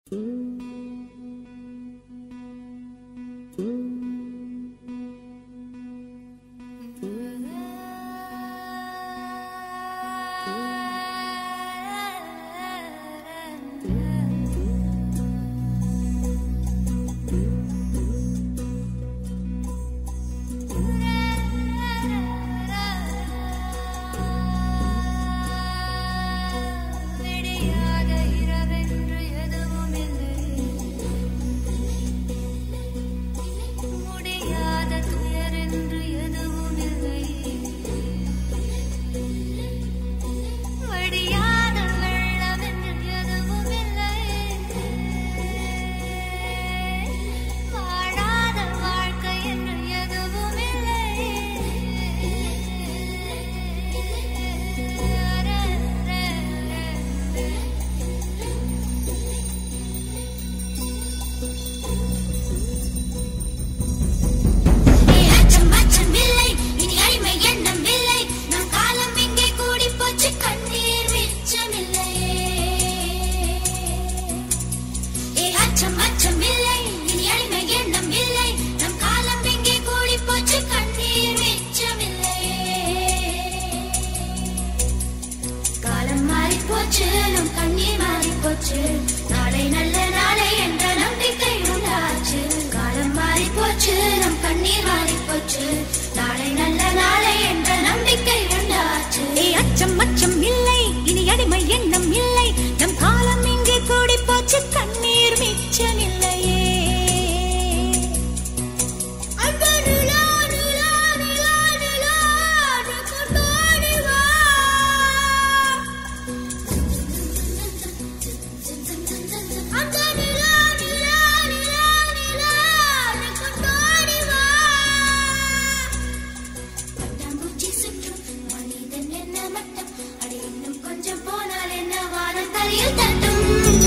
விடியாத இரவென்று எதுவும் இல்லை முடியாத துயரென்று எதுவும் இல்லை வடியாத வெள்ளமென்று எதுவும் இல்லை வாழாத வாழ்க்கை என்று எதுவும் இல்லை அச்சம் அச்சம் இல்லை இனி அடிமை எண்ணம் இல்லை நம் காலம் இங்கே கூடி போச்சு கண்ணீர் மிச்சமில்லை ஏ அச்சம் அச்சம் இல்லை இனி அடிமை எண்ணம் இல்லை நம் காலம் இங்கே கூடி போச்சு கண்ணீர் மிச்சமில்லை காலம் மாறி போச்சு நம் கண்ணீர் மாறி போச்சு நாளை நல்ல நாளை என்ற நம்பிக்கை உண்டாச்சு காலம் மாறி போச்சு நம் கண்ணீர் மாறி போச்சு நாளை நல்ல நாளை என்ற நம்பிக்கை உண்டாச்சு ஏ அச்சம் அச்சம் இல்லை இனி அடிமை எண்ணம் இல்லை நம் காலம் இங்கே கூடி போச்சு கண்ணீர் மிச்சமில்லையே அந்த நிலா, நிலா, நிலா, நிலா, நீ கொண்டாடி வா. அந்த நிலா, நிலா, நிலா, நிலா, நீ கொண்டாடி வா. பட்டாம்பூச்சி சுற்றும் மனிதன் என்ன மட்டம் அடி இன்னும் கொஞ்சம் போனால் என்ன வானம் தலையில் தட்டும்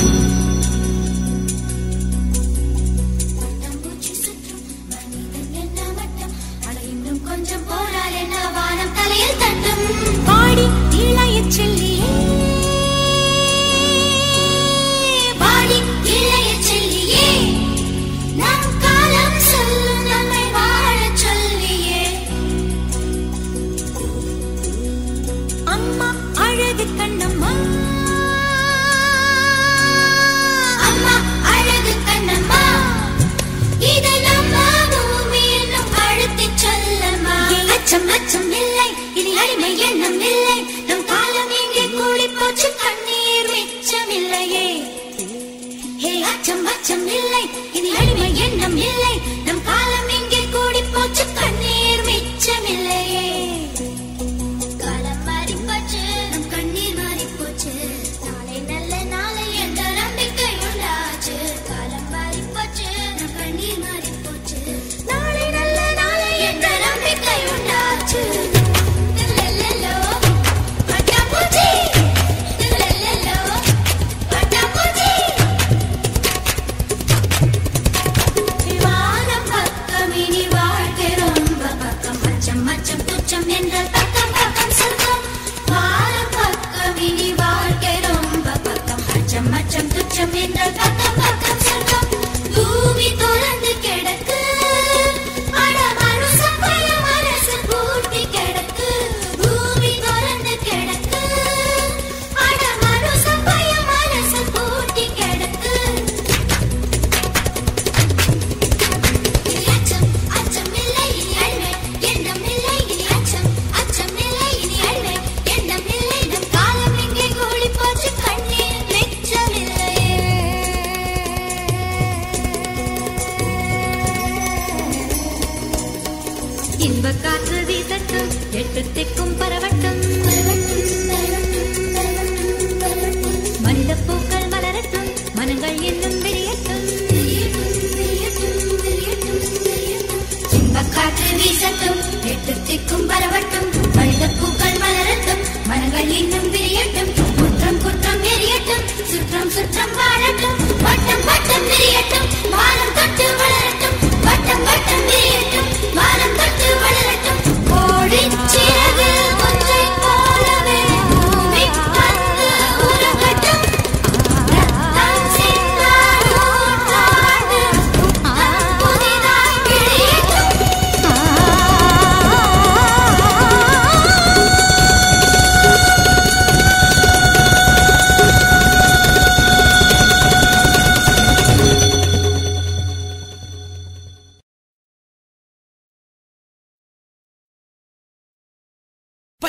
பட்டாம்பூச்சி சுற்றும் மனிதன் என்ன மட்டம் அட இன்னும் கொஞ்சம் போனால் என்ன வானம் தலையில் தட்டும் பாடி இளைய செல்லியே வாடி இளைய செல்லியே நம் காலம் சொல்லும் நம்மை வாழச் சொல்லியே அம்மா அழகு கண்ணம்மா அம்மா அழகு கண்ணம்மா இது நம்ம பூமி என்னும் அழுத்திச் சொல்லம்மா அச்சம் அச்சம் இல்லை இனி அடிமை எண்ணம் இல்லை நம் காலம் இங்கே கூடி போச்சு கண்ணீர் மிச்சமில்லையே ஹே அச்சம் அச்சம் இல்லை இனி அடிமை எண்ணம் இல்லை நம் காலம் இங்கே கூடி போச்சு கண்ணீர் மிச்சமில்லையே காலம் மாறி போச்சு நம் கண்ணீர் மாறி போச்சு நாளை நல்ல நாளை என்ற நம்பிக்கை உண்டாச்சு காலம் மாறி போச்சு நம் கண்ணீர் மாறி போச்சு நாளை நல்ல நாளை என்ற நம்பிக்கை உண்டாச்சு லல்லல்லோ, பட்டாம்பூச்சி. லல்லல்லோ, பட்டாம்பூச்சி. வானம் பக்கம் இனி வாழ்க்கை ரொம்ப பக்கம் அச்சம் அச்சம் துச்சம் என்றால் பக்கம் பக்கம் சொர்க்கம் வானம் பக்கம் இனி வாழ்க்கை ரொம்ப பக்கம் அச்சம் அச்சம் துச்சம் என்றால் பக்கம் பக்கம் சொர்க்கம் பூமி தொடர்ந்து கிடக்கு அட மனுஷன் பல மனசு பூட்டி கிடக்கு பூமி தொடர்ந்து கிடக்கு அட மனுஷன் பய மனசு பூட்டி கிடக்கு இனி அச்சம் அச்சம் இல்லை இனி அழுமை எண்ணம் இல்லை இனி அச்சம் அச்சம் இல்லை இனி அழுமை எண்ணம் இல்லை நம் காலம் இங்கே கூடி போச்சு கண்ணீர் மிச்சமில்லையே இன்ப காற்று வீசட்டும் எட்டு திக்கும் பரவட்டும் மனித பூக்கள் மலரட்டும் மனங்கள் இன்னும் விரியட்டும் காற்று வீசட்டும் எட்டு திக்கும் பரவட்டும் மனித பூக்கள் மலரட்டும் மனங்கள் இன்னும் விரியட்டும் குற்றம் குற்றம் எரியட்டும் சுற்றம் சுற்றம் வாழட்டும் வட்டம் வட்டம் விரியட்டும் வானம் தொட்டு வளரட்டும் வட்டம் வட்டம் விரியட்டும் வானம் தொட்டு வளரட்டும் கோழி சிறகு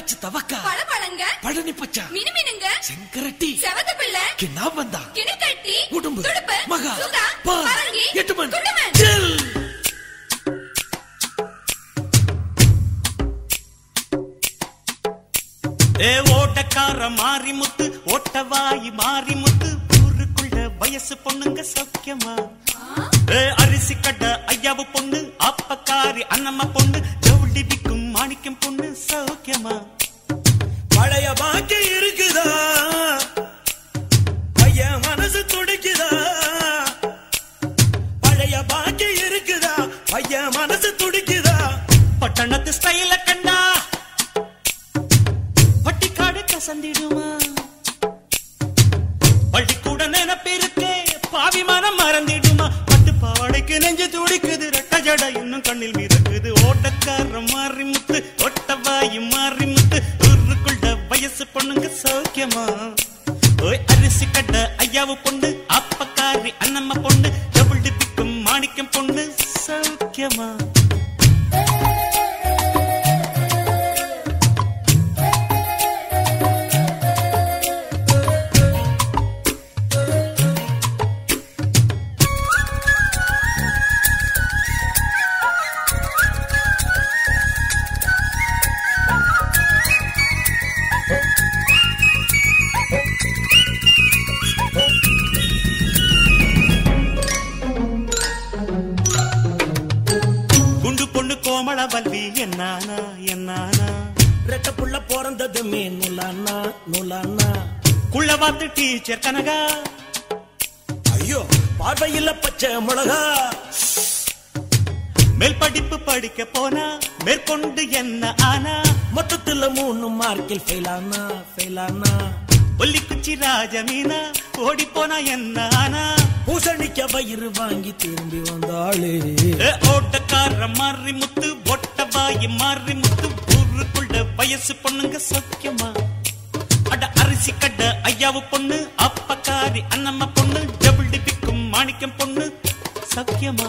பச்சை தவக்கா பழபழங்க பழனி பச்சா மினுமினுங்க செங்கரட்டி செவத்த பிள்ளை கிண்ணா வந்தா கிணிக்கட்டி உடும்பு துடுப்பு மகா சுகா பா பரங்கி எட்டுமன் குண்டுமன் ஜெல் ஏ ஓட்டக்கார மாறி முத்து ஓட்டவாயி மாறி முத்து ஊருக்குள்ள வயசு பொண்ணுங்க சௌக்கியமா ஏ அரிசி கட்ட ஐயாவு பொண்ணு அப்பக்காரி அண்ணம்மா பொண்ணு ஜவுளி விக்கும் மாணிக்கம் பொண்ணு சௌக்கியமா பழைய பாக்கி இருக்குதா பையன் மனசு துடிக்குதா பழைய பாக்கி இருக்குதா பையன் மனசு துடிக்குதா பட்டணத்து ஸ்டைல கண்டா பட்டிக்காடு கசந்திடுமா பள்ளிக்கூட நினைப்பிருக்கே பாவி மனம் மறந்திடுமா பட்டு பாவாடைக்கு நெஞ்சு துடிக்குது ரெட்ட ஜட இன்னும் கண்ணில் மிதக்குது ஓட்டக்கார மாறி முத்து ஒட்டவாயி மாறி முத்து ஊருக்குள்ள வயசு பொண்ணுங்க சௌக்கியமா ஓய் அரிசி கட்ட ஐயாவு பொண்ணு அப்பக்காரி அண்ணம்மா பொண்ணு டபுள் டிப்பிக்கும் மாணிக்கம் பொண்ணு சௌக்கியமா குண்டு பொண்ணு கோமள வல்வி என்னானா என்னானா ரெட்ட புள்ள பிறந்ததுமே நுலானா நுலானா குள்ள பார்த்து டீச்சர் கனகா ஐயோ பார்வையில பச்சை மிளகா மேல் படிப்பு படிக்க போனா மேற்கொண்டு என்ன ஆனா மொத்தத்துல மூணு மார்க்கில் ஃபெயிலானா ஃபெயிலானா ஒல்லி குச்சி ராஜமீனா ஓடி போனா என்ன ஆனா பூசணிக்க வயிறு வாங்கி திரும்பி வந்தாளே ஏ, ஓட்டக்கார மாறி முத்து ஒட்ட வாயி மாறி முத்து ஊருக்குள்ள வயசு பொண்ணுங்க சௌக்கியமா அட அரிசி கட்ட ஐயாவு பொண்ணு அப்பக்காரி அண்ணம்மா பொண்ணு டபுள் டிப்பிக்கும் மாணிக்கம் பொண்ணு சௌக்கியமா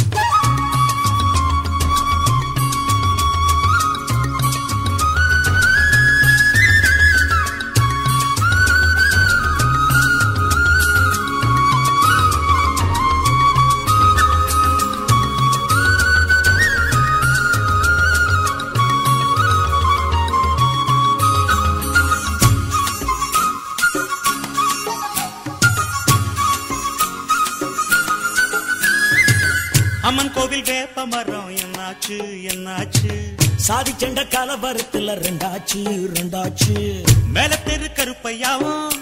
அம்மன் கோவில் வேப்ப மரம் என்னாச்சு என்னாச்சு சாதி சண்ட கலவரத்துல ரெண்டாச்சு ரெண்டாச்சு மேல தெரு கருப்பையாவும்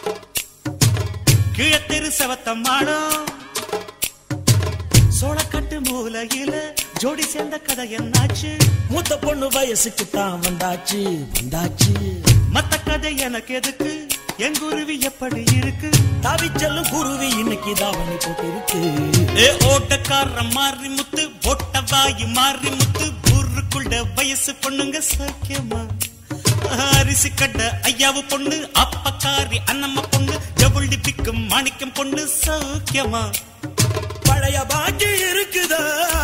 கீழே தெரு செவத்தம்மாடும் சோளக்கட்டு மூலையில ஜோடி சேர்ந்த கதை என்னாச்சு மூத்த பொண்ணு வயசுக்கு தான் வந்தாச்சு வந்தாச்சு மத்த கதை எனக்கு எதுக்கு என் குருவி எப்படி இருக்கு தவிச்சலும் குருவி இன்னைக்கு தாவணி போட்டிருக்கு ஏ ஓட்டக்கார மாறி முத்து ஒட்ட வாயி மாறி முத்து ஊருக்குள்ள வயசு பொண்ணுங்க சக்கியமா அரிசி கட்ட ஐயாவு பொண்ணு அப்பக்காரி அண்ணம்மா பொண்ணு ஜவுளி பிக்கும் மாணிக்கம் பொண்ணு சௌக்கியமா பழைய பாக்கி இருக்குதா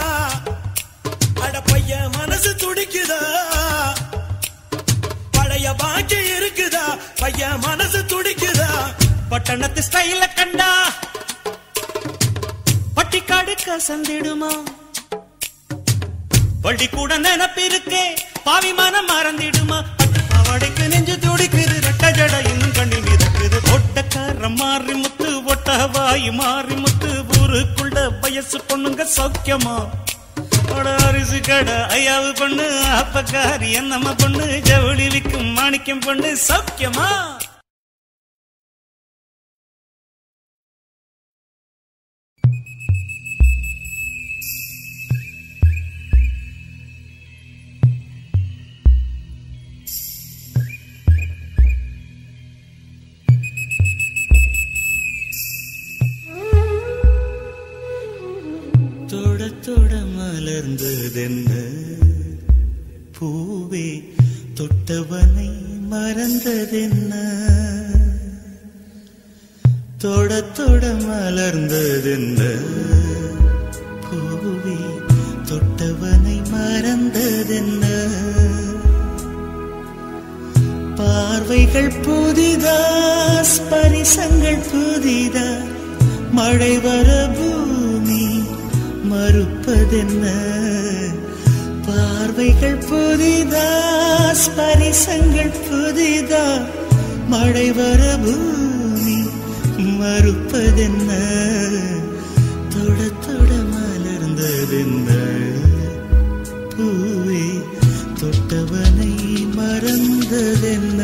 அட பையன் மனசு துடிக்குதா பழைய பாக்கி இருக்குதா பையன் மனசு துடிக்குதா பட்டணத்து ஸ்டைல கண்டா பட்டிக்காடு கசந்திடுமா பள்ளி கூட நினப்பிருக்கே பாவி மனம் மறந்திடுமா பட்டு பாவாடைக்கு நெஞ்சு துடிக்குது ரெட்ட ஜட இன்னும் கண்ணில் மிதக்குது ஒட்டக்கார மாறி முத்து ஒட்ட வாய் மாறி முத்து ஊருக்குள்ள வயசு பொண்ணுங்க சௌக்கியமா அட அரிசி கடை ஐயாவு பொண்ணு அப்பக்காரி என்னம்மா பொண்ணு ஜவுளி விக்கும் மாணிக்கம் பொண்ணு சௌக்கியமா தொட தொட மலர்ந்ததென்ன பூவே தொட்டவனை மறந்ததென்ன தொட தொட மலர்ந்ததென்ன பூவே தொட்டவனை மறந்ததென்ன பார்வைகள் புதிதா ஸ்பரிசங்கள் புதிதா மழை வர பூமி மறுப்பதென்ன பார்வைகள் புதிதா ஸ்பரிசங்கள் புதிதா மழை வர பூமி மறுப்பதென்ன தொட தொட மலர்ந்ததென்ன பூவே தொட்டவனை மறந்ததென்ன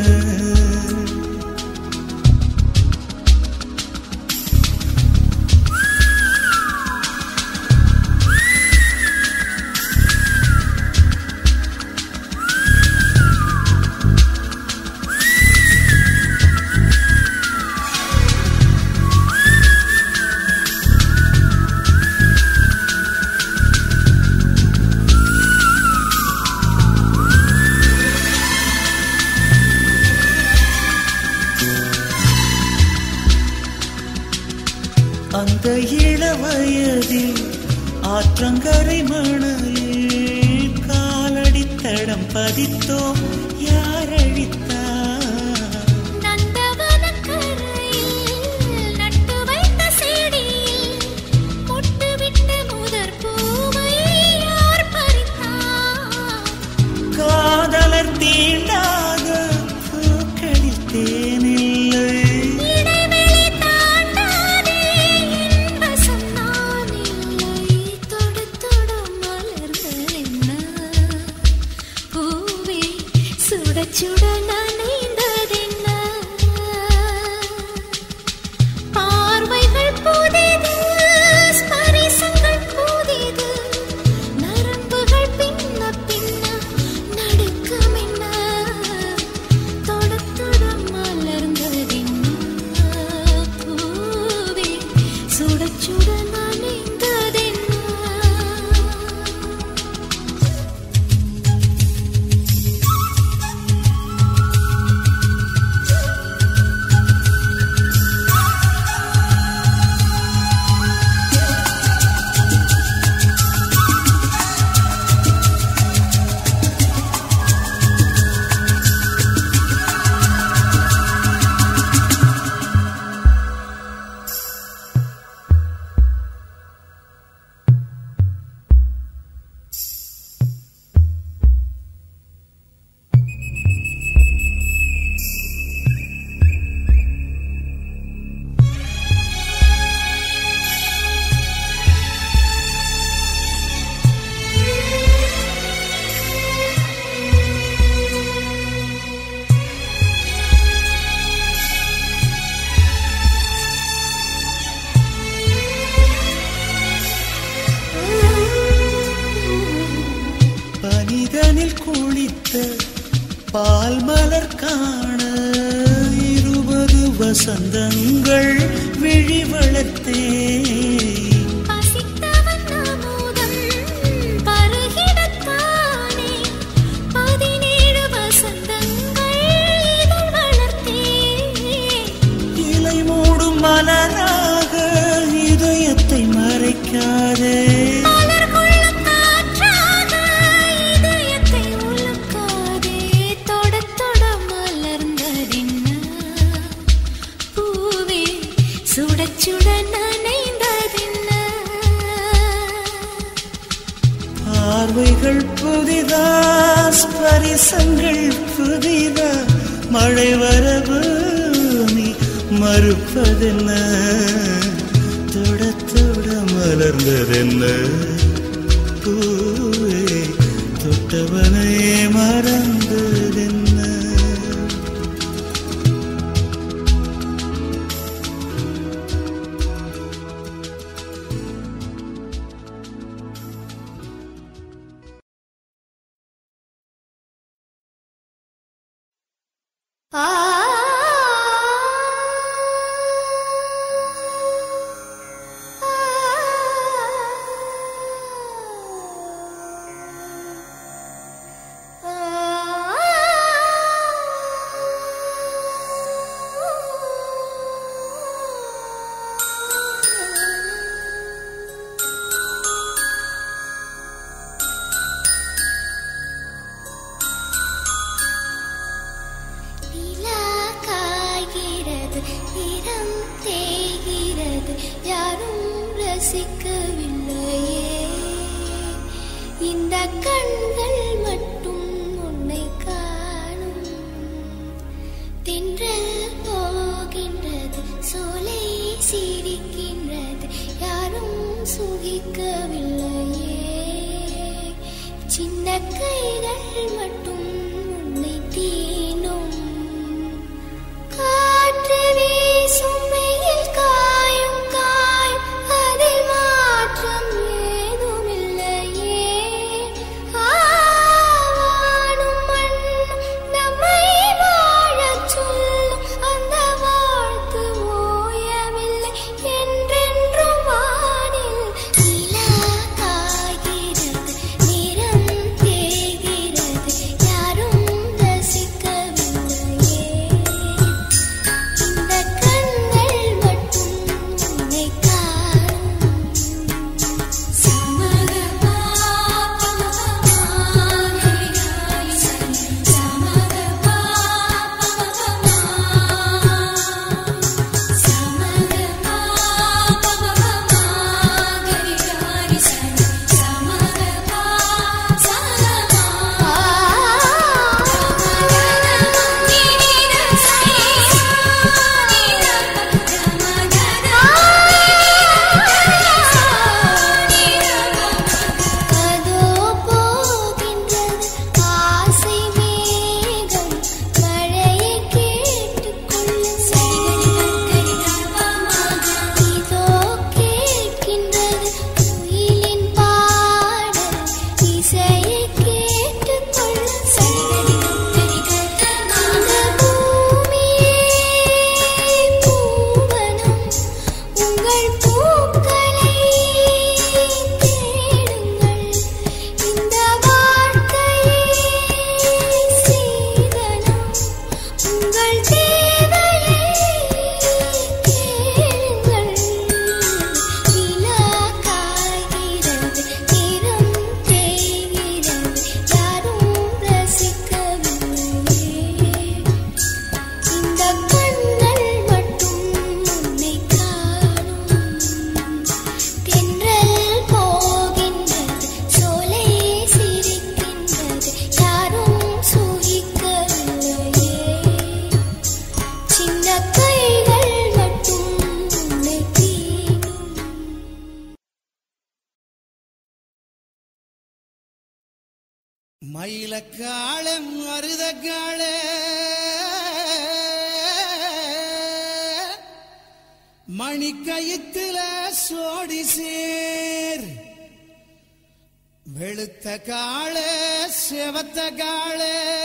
அந்த இளவயதில் ஆற்றங்கரை மணலில் காலடி தடம் பதித்தோம் யார் அழித்தார் நந்தவனக் கரையில் நட்டு வைத்த செடியில் பொட்டுவிட்ட முதற் பூவை யார் பறித்தார்? காதலர் தீண்டாத பூக்களில் தேனில்லை இடைவெளி தாண்டாதே என் வசம் நான் இல்லை. தொடு தொடு மலர்களென்ன? பூவே சுடச் சுட நனைந்ததென்ன? பார்வைகள் புதிது, ஸ்பரிசங்கள் புதிது. நரம்புகள் பின்ன பின்ன நடுக்கமென்ன? தொட தொட மலர்ந்ததென்ன? பூவே சுடச் சுட நனைந்ததென்ன? பனிதனில் குளித்த பால் மலர் காண இருபது வசந்தங்கள் விழி வளர்த்தே பசித்தவன் அமுதம் பருகிடத்தானே பதினேழு வசந்தங்கள் இதழ் வளர்த்தேன் இலை மூடும் மலராக இதயத்தை மறைக்காதே மலர் கொள்ளும் காற்றாக இதயத்தை உலுக்காதே தொடத் தொட மலர்ந்ததென்ன? பூவே சுடச் சுட நனைந்ததென்ன? பார்வைகள் புதிதா ஸ்பரிசங்கள் புதிதா மழை வரவு நீ மறுப்பதென்ன தொட தொட மலர்ந்ததென்ன பூவே தொட்டவனை மறந்ததென்ன ஆ நிலா கண்கள் மட்டும் உன்னை காணும் தென்றல் போகின்றது சோலை சிரிக்கின்றது யாரும் சுகிக்கவில்லையே சின்ன கைகள் மட்டும் உன்னை தீண்டும் காற்று வீசும் வெயில் காயும் காயும் அதில் மாற்றம் ஏதுமில்லையே ஆவானும் மண்ணும் நம்மை வாழச் சொல்லும் அந்த வாழ்த்து ஓயவில்லை என்றென்றும் வானில் நிலா காய்கிறது நிறம் தேய்கிறது யாரும் ரசிக்கவில்லையே இந்த கண்கள் மட்டும் உன்னை காணும் சமகபா சமகபா சமகபா சமகபா அதோ போகின்றது ஆசை மேகம் மழையை கேட்டுக்கொள்ள இதோ கேட்கின்றது குயிலின் பாடல் இசையை கேட்டுக்கொள்ள அந்த பூமியே பூவனம் உங்கள் பூக்களை தேடுங்கள் இந்த வாழ்க்கையே சீதனம் உங்கள் தேவையை கேளுங்கள் நிலா காய்கிறது நிறம் தேய்கிறது யாரும் ரசிக்கவில்லையே இந்த கண்கள் மட்டும் உன்னை காணும் தென்றல் போகின்றது சோலை சிரிக்கின்றது யாரும் சுகிக்கவில்லையே சின்ன கைகள் மட்டும் உன்னை தீண்டும் மயிலக்காலம் மருதக்கால மணிக்கயித்துல சோடி சேர் வெளுத்த கால செவத்த கால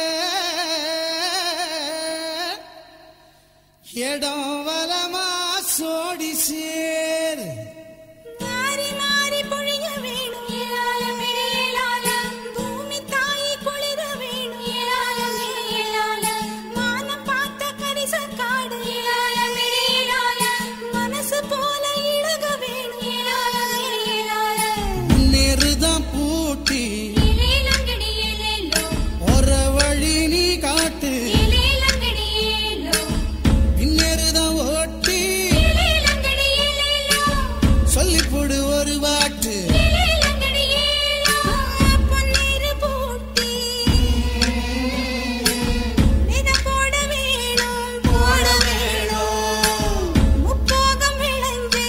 இடம் வலமா சோடி சேர் மாறி மாறி பொழிய வேணும் ஏலாலம் ஏலாலம் பூமி தாயி குளிர வேணும் ஏலாலம் ஏலாலம் மானம் பார்த்த கரிச காடு ஏலாலம் ஏலாலம் மனசு போல இழக வேணும் ஏலாலம் ஏலாலம் நெருதான் பூட்டி ஏலேலங்கடி ஏலேலோ ஒரு வழி நீ காட்டு ஏலேலங்கடி ஏலேலோ பின்னருதான் ஓட்டி ஏலேலங்கடி ஏலேலோ சொல்லிப் போடு ஒரு வாட்டு ஏலேலங்கடி ஏலேலோ பொன்னீரு பூட்டி இத போட வேணும் போட வேணும் முப்போகம் விளைஞ்சே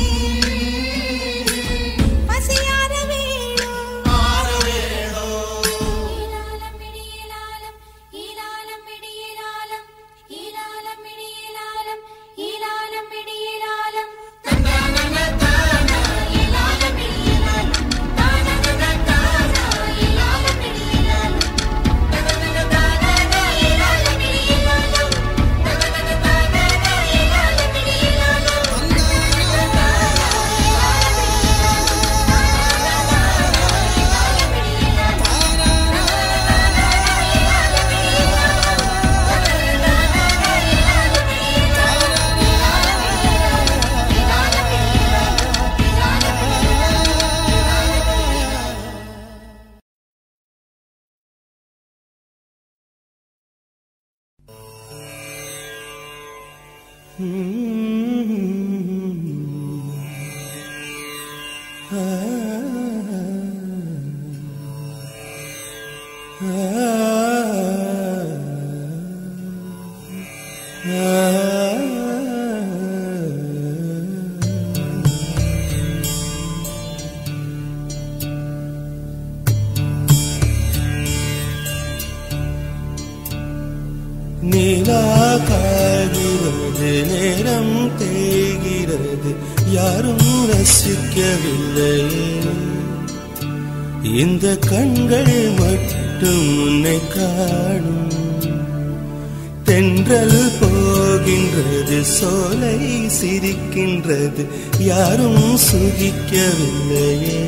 பசியார வேணும் ஆற வேணும் ஈலாலம் பிடி ஈலாலம் ஈலாலம் பிடி ஈலாலம் ஈலாலம் பிடி ஈலாலம் ஈலாலம் பிடி ஈலாலம் ஈலாலம் பிடி ஈலாலம் தானதன தானா ஈலாலம் பிடி ஈலாலம் தனதன தானா ஈலாலம் பிடி ஈலாலம் தனதன தானா ஈலாலம் பிடி ஈலாலம் ஆ தேய்கிறது யாரும் ரசிக்கவில்லை இந்த கண்கள் மட்டும் உன்னை காணும் தென்றல் போகின்றது சோலை சிரிக்கின்றது யாரும் சுகிக்கவில்லையே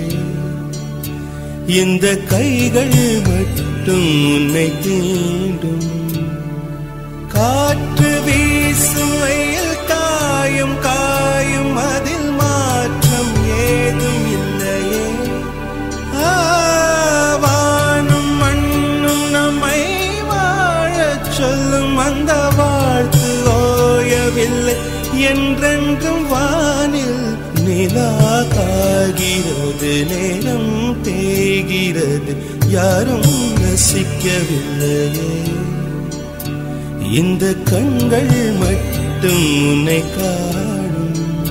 இந்த கைகள் மட்டும் உன்னை தீண்டும் காற்று வீசும் வெயில் காயும் காயும் அதில் மாற்றம் ஏதும் இல்லையே ஆ, வானும் மண்ணும் நம்மை வாழச் சொல்லும் அந்த வாழ்த்து ஓயவில்லை என்றென்றும் வானில் நிலா காகிறது நேரம் தேய்கிறது யாரும் ரசிக்கவில்லையே இந்த கண்கள் மட்டும் உன்னை காணும்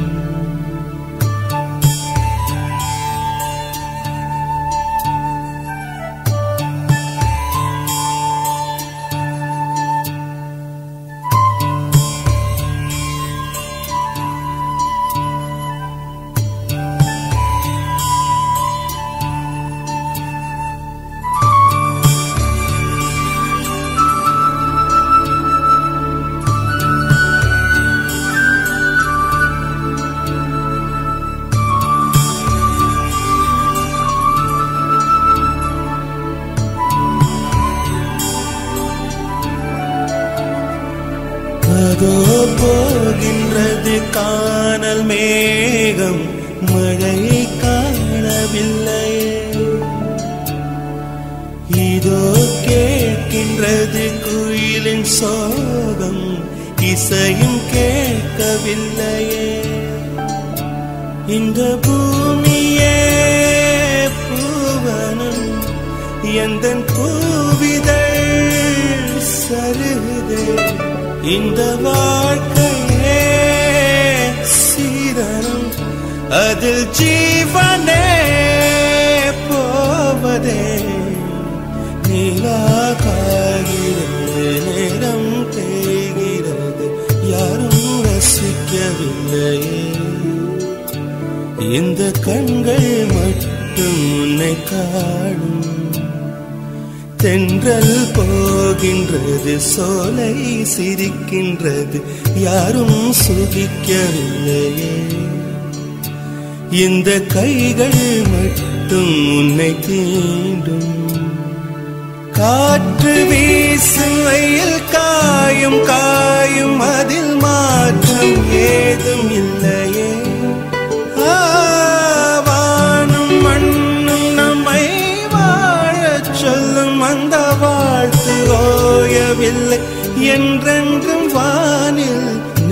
அதோ போகின்றது காணல் மேகம் மழை காணவில்லை இதோ கேட்கின்றது குயிலின் சோகம் இசையும் கேட்கவில்லையே இந்த பூமியே பூவனம் எந்த பூவிதழ் சருகுதே இந்த வாழ்க்கையே சீதனம் அதில் ஜீவனே போவதே நீலாகாகிறது நேரம் தேய்கிறது யாரும் ரசிக்கவில்லையே இந்த கண்கள் மட்டும் உன்னை காணும் தென்றல் போகின்றது சோலை சிரிக்கின்றது யாரும் சுகிக்கவில்லையே இந்த கைகள் மட்டும் உன்னை தீண்டும் காற்று வீசும் வெயில் காயும் காயும் அதில் மாற்றம் ஏதும் இல்லையே ஆ, வானும் மண்ணும் நம்மை வாழச் சொல்லும் அந்த வாழ்த்து ஓயவில்லை என்றென்றும் வானில்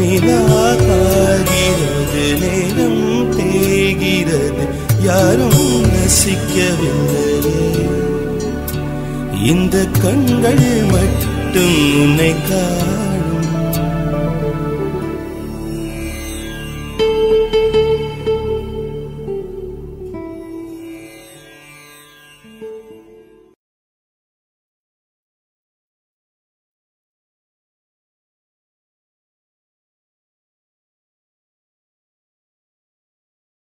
நிலாகாகிறது நேரம் தேய்கிறது யாரும் ரசிக்கவில்லையே இந்த கண்கள் மட்டும் உன்னை காணும்